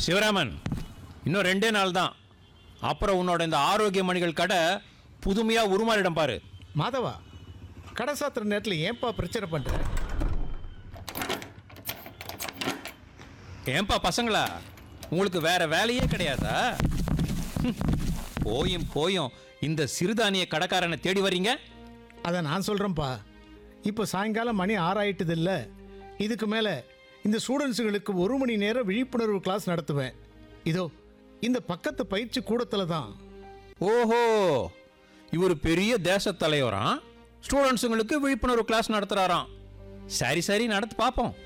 சிவராமன் இன்னும் ரெண்டே நாள் தான் அப்புறம் உன்னோட இந்த ஆரோக்கிய மணிகள் கடை புதுமையாக உருமாறிடம் பாரு மாதவா கடை சாத்துற நேரத்தில் ஏன்பா பிரச்சனை பண்ணுற ஏன்பா பசங்களா உங்களுக்கு வேற வேலையே கிடையாதா ஹம், போயும் போயும் இந்த சிறுதானிய கடைக்காரனை தேடி வர்றீங்க அதை நான் சொல்கிறேன்ப்பா இப்போ சாயங்காலம் மணி ஆறாயிட்டது இல்லை இதுக்கு மேலே இந்த ஸ்டூடெண்ட்ஸுகளுக்கு ஒரு மணி நேரம் விழிப்புணர்வு கிளாஸ் நடத்துவேன் இதோ இந்த பக்கத்து பயிற்சி கூடத்தில் தான் ஓஹோ இவர் பெரிய தேச தலைவராம் ஸ்டூடெண்ட்ஸுங்களுக்கு விழிப்புணர்வு கிளாஸ் நடத்துறாராம் சரி சரி நடத்து பார்ப்போம்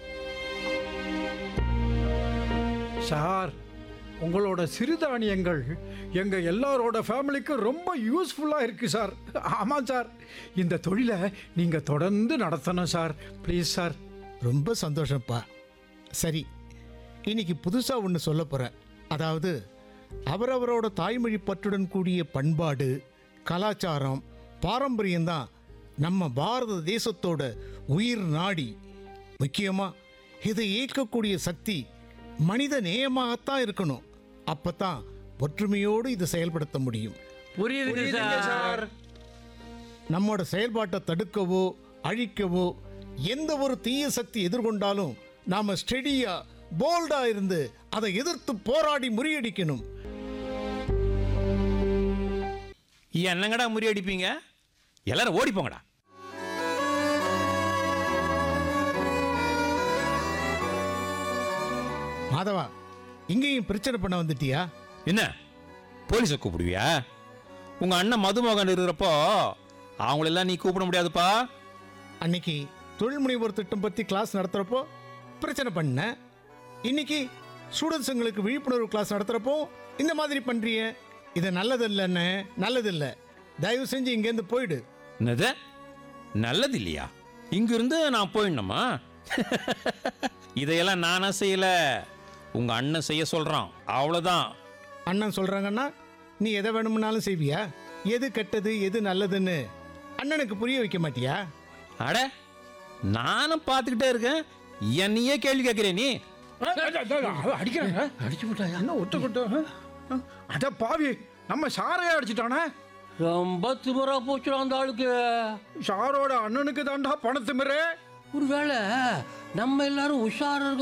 சார் உங்களோட சிறுதானியங்கள் எங்கள் எல்லாரோட ஃபேமிலிக்கு ரொம்ப யூஸ்ஃபுல்லாக இருக்குது சார் ஆமாம் சார் இந்த தொழிலை நீங்கள் தொடர்ந்து நடத்தணும் சார் ப்ளீஸ் சார் ரொம்ப சந்தோஷம்ப்பா சரி இன்னைக்கு புதுசாக ஒன்று சொல்ல போகிறேன் அதாவது அவரவரோட தாய்மொழி பற்றுடன் கூடிய பண்பாடு கலாச்சாரம் பாரம்பரியம்தான் நம்ம பாரத தேசத்தோட உயிர் நாடி முக்கியமாக இதை இயக்கக்கூடிய சக்தி மனித நேயமாகத்தான் இருக்கணும் அப்பதான் ஒற்றுமையோடு இதை செயல்படுத்த முடியும் புரியுதுங்க சார் நம்மோட செயல்பாட்டை தடுக்கவோ அழிக்கவோ எந்த ஒரு தீய சக்தி எதிர்கொண்டாலும் நாம ஸ்டெடியா போல்டா இருந்து அதை எதிர்த்து போராடி முறியடிக்கணும் என்னங்கடா முறியடிப்பீங்க எல்லாரும் ஓடி போங்கடா மாதவா இங்கேயும் பிரச்சனை பண்ண வந்துட்டியா என்ன போலீஸை கூப்பிடுவியா உங்க அண்ணன் மதுமோகன் இருக்கிறப்போ அவங்களெல்லாம் நீ கூப்பிட முடியாதுப்பா அன்னைக்கு தொழில் முனைவோர் திட்டம் பத்தி கிளாஸ் நடத்துறப்போ பிரச்சனை பண்ண இன்னைக்கு ஸ்டூடெண்ட்ஸுங்களுக்கு விழிப்புணர்வு கிளாஸ் நடத்துறப்போ இந்த மாதிரி பண்றிய இது நல்லதில்லைன்னு நல்லதில்லை தயவு செஞ்சு இங்கேருந்து போயிடு என்னது நல்லது இல்லையா இங்கிருந்து நான் போயிடணுமா இதையெல்லாம் நானா செய்யல உங்க அண்ணன் செய்ய சொல்றான் அவ்வளவுதான் அண்ணன் சொல்றாங்கன்னா நீ எதை வேணும்னாலும் செய்வியா எது கெட்டது எது நல்லதுன்னு அண்ணனுக்கு புரிய வைக்க மாட்டியா அட நானும் பார்த்துக்கிட்டே இருக்கேன் என்னையே கேள்வி கேட்கிறே நீ அடிக்கிறாங்க அடிச்சு விட்டாயா என்ன ஒட்டு கொட்டு அட பாவி நம்ம சாரையே அடிச்சிட்டானே ரொம்ப திமிரா போச்சு அந்த ஆளுக்கு சாரோட அண்ணனுக்கு தாண்டா பணத்து மிரே ஒருவேளை நம்ம எல்லாரும் உஷாரா